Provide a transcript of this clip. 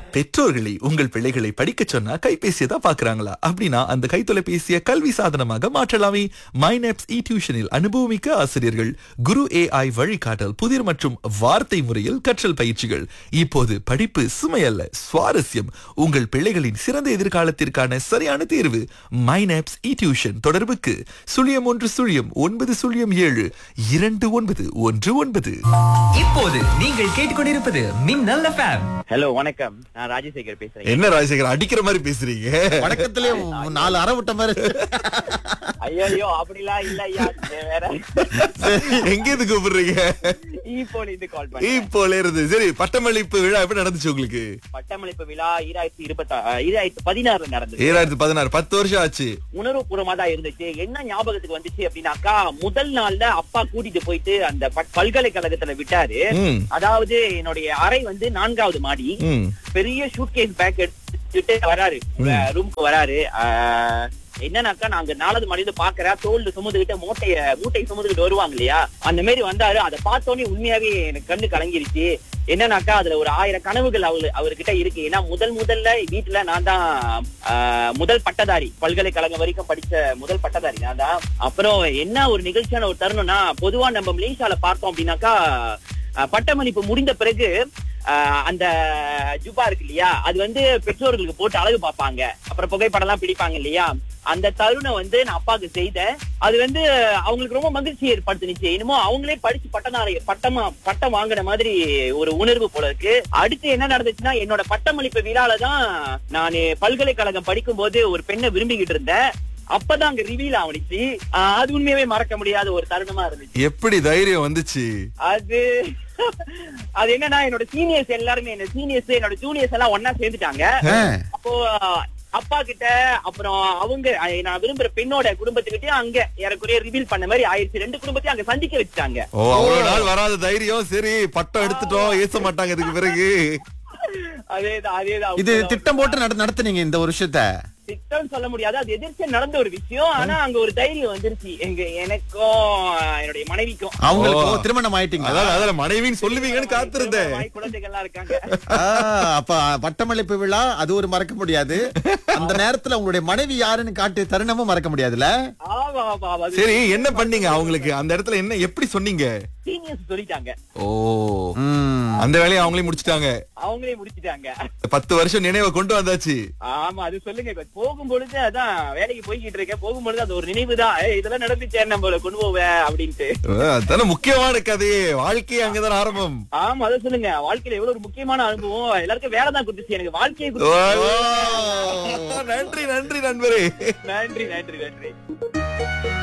பெற்றோர்களை உங்கள் பிள்ளைகளை படிக்க சொன்னா கைபேசியை தான் பாக்குறாங்களா அப்படின்னா அந்த கைத்தொலைபேசியை கல்வி சாதனமாக மாற்றலாமே மைனப்ஸ் இ டியூஷனில் அனுபவமிக்க ஆசிரியர்கள் குரு ஏஐ வழிகாட்டல் புதிர் மற்றும் வார்த்தை முறையில் கற்றல் பயிற்சிகள் இப்போது படிப்பு சுமையல்ல சுவாரஸ்யம் உங்கள் பிள்ளைகளின் சிறந்த எதிர்காலத்திற்கான சரியான தேர்வு மைனப்ஸ் இ டியூஷன் தொடர்புக்கு சுழியம் ஒன்று சுழியம் ஒன்பது சுழியம் ஏழு இரண்டு ஒன்பது ஒன்று ஒன்பது இப்போது நீங்கள் கேட்டுக்கொண்டிருப்பது மின்னல் எஃப்எம் ஹலோ வணக்கம் நான் ராஜசேகர் பேசுறேன் என்ன ராஜசேகர் அடிக்கிற மாதிரி பேசுறீங்க வணக்கத்திலே நாலு அரை விட்ட மாதிரி ஐயோ அப்படிலாம் இல்ல ஐயா நீங்க வேற எங்க இருந்து கூப்பிடுறீங்க இப்போ இருந்து கால் பண்ணேன் இப்போல இருந்து சரி பட்டமளிப்பு விழா எப்படி நடந்துச்சு உங்களுக்கு பட்டமளிப்பு விழா ஈராயிரத்தி இருபத்தி ஈராயிரத்தி பதினாறுல நடந்தது ஏழாயிரத்தி பதினாறு பத்து வருஷம் ஆச்சு உணர்வுபூர்வமா தான் இருந்துச்சு என்ன ஞாபகத்துக்கு வந்துச்சு அப்படின்னாக்கா முதல் நாள்ல அப்பா கூட்டிட்டு போயிட்டு அந்த பட்- பல்கலைக்கழகத்துல விட்டாரு ம், அதாவது என்னுடைய அறை வந்து நான்காவது மாடி ம். பெரிய ஷூட்கேஸ் பேக் எடுத்துட்டு வராரு ரூமுக்கு வராரு ஆஹ், என்னன்னாக்கா நாங்க நாலாவது மாடியில பாக்குறேன் தோல்ல சுமந்துகிட்டு மூட்டைய மூட்டை சுமந்துகிட்டு வருவாங்க இல்லையா அந்த மாதிரி வந்தாரு அதை பார்த்தோன்னே உண்மையாவே எனக்கு கண்ணு கலங்கிருச்சு என்னன்னாக்கா அதுல ஒரு ஆயிரம் கனவுகள் அவரு அவர்கிட்ட இருக்கு ஏன்னா முதல் முதல்ல வீட்டுல நான் தான் ஆஹ், முதல் பட்டதாரி பல்கலைக்கழகம் வரைக்கும் படிச்ச முதல் பட்டதாரி நான் தான் அப்புறம் என்ன ஒரு நிகழ்ச்சியான ஒரு தருணம்னா பொதுவா நம்ம மலேசியால பார்த்தோம் அப்படின்னாக்கா ஆஹ், பட்டமளிப்பு முடிந்த பிறகு ஆஹ் அந்த ஜுபா இருக்கு இல்லையா அது வந்து பெற்றோர்களுக்கு போட்டு அழகு பார்ப்பாங்க அப்புறம் புகைப்படம் எல்லாம் பிடிப்பாங்க இல்லையா அந்த தருணம் வந்து நான் அப்பாவுக்கு செய்தேன் அது வந்து அவங்களுக்கு ரொம்ப மகிழ்ச்சி ஏற்படுத்துனுச்சு என்னமோ அவங்களே படிச்சு பட்டதாரி பட்டமா பட்டம் வாங்கின மாதிரி ஒரு உணர்வு போல இருக்கு அடுத்து என்ன நடந்துச்சுன்னா என்னோட பட்டமளிப்பு விழால தான் நான் பல்கலைக்கழகம் படிக்கும் போது ஒரு பெண்ணை விரும்பிக்கிட்டு இருந்தேன் அப்பதான் அங்க ரிவீல் ஆவணிச்சு ஆஹ் அது உண்மையாவே மறக்க முடியாத ஒரு தருணமா இருந்துச்சு எப்படி தைரியம் வந்துச்சு அது அது என்னன்னா என்னோட சீனியர்ஸ் எல்லாருமே என்ன சீனியர்ஸ் என்னோட ஜூனியர்ஸ் எல்லாம் ஒன்னா சேர்ந்துட்டாங்க அப்போ அப்பா கிட்ட அப்புறம் அவங்க அஹ், நான் விரும்புற பெண்ணோட குடும்பத்துக்கிட்டயும் அங்க ஏறக்குறைய ரிவீல் பண்ண மாதிரி ஆயிடுச்சு ரெண்டு குடும்பத்தையும் அங்க சந்திக்க வச்சுட்டாங்க ஓ அவ்வளவு நாள் வராத தைரியம் சரி பட்டம் எடுத்துட்டோம் ஏச மாட்டாங்க இதுக்கு பிறகு அதேதான் அதேதான் இது திட்டம் போட்டு நட- நடத்துனீங்க இந்த ஒரு விஷயத்த திட்டம் சொல்ல முடியாது அது எதிர்த்து நடந்த ஒரு விஷயம் ஆனா அங்க ஒரு தைரியம் வந்துருச்சு எங்க எனக்கும் என்னுடைய மனைவிக்கும் அவங்களுக்கு ஓ. ஓ, திருமணம் ஆயிட்டீங்க அதான் அதால மனைவின்னு சொல்லுவீங்கன்னு காத்திருந்தேன் திருமணமாகி குழந்தைகள்லாம் இருக்காங்க அப்ப பட்டமளிப்பு விழா அது ஒரு மறக்க முடியாது அந்த நேரத்துல உங்களுடைய மனைவி யாருன்னு காட்டு தருணமும் மறக்க முடியாதுல்ல ஆமா ஆமா ஆமா சரி என்ன பண்ணீங்க அவங்களுக்கு அந்த இடத்துல என்ன எப்படி சொன்னீங்க சீனியர்ஸ் சொல்லிட்டாங்க ஓ ம். அந்த வேலையை அவங்களே முடிச்சிட்டாங்க அவங்களே முடிச்சிட்டாங்க பத்து வருஷம் நினைவை கொண்டு வந்தாச்சு ஆமா அது சொல்லுங்க இப்ப போகும்பொழுது அதான் வேலைக்கு போய்கிட்டு இருக்கேன் போகும்பொழுது அது ஒரு நினைவுதான் ஏய், இதெல்லாம் நடந்துச்சே நம்மள கொண்டு போவேன் அப்படின்ட்டு அஹ், அதானே முக்கியமான கதையே வாழ்க்கையே அங்கதான் ஆரம்பம் ஆமா அதை சொல்லுங்க வாழ்க்கையில எவ்வளவு ஒரு முக்கியமான அனுபவம் எல்லாருக்கும் வேலை தான் கொடுத்துச்சு எனக்கு வாழ்க்கையை ஓ, கொடுத்துச்சு நன்றி நன்றி நண்பரே நன்றி நன்றி நன்றி